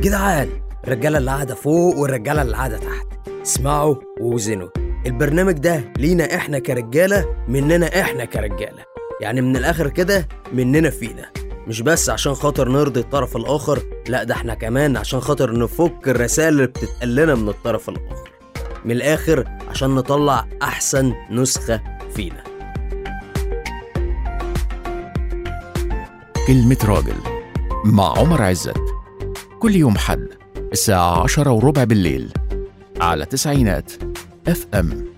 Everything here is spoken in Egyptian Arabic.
جدعان الرجاله اللي قاعده فوق والرجاله اللي قاعده تحت اسمعوا ووزنوا البرنامج ده لينا احنا كرجاله مننا احنا كرجاله يعني من الاخر كده مننا فينا مش بس عشان خاطر نرضي الطرف الاخر لا ده احنا كمان عشان خاطر نفك الرسائل اللي بتتقال لنا من الطرف الاخر من الاخر عشان نطلع احسن نسخه فينا كلمة راجل مع عمر عزت كل يوم حد الساعة عشرة وربع بالليل على تسعينات اف ام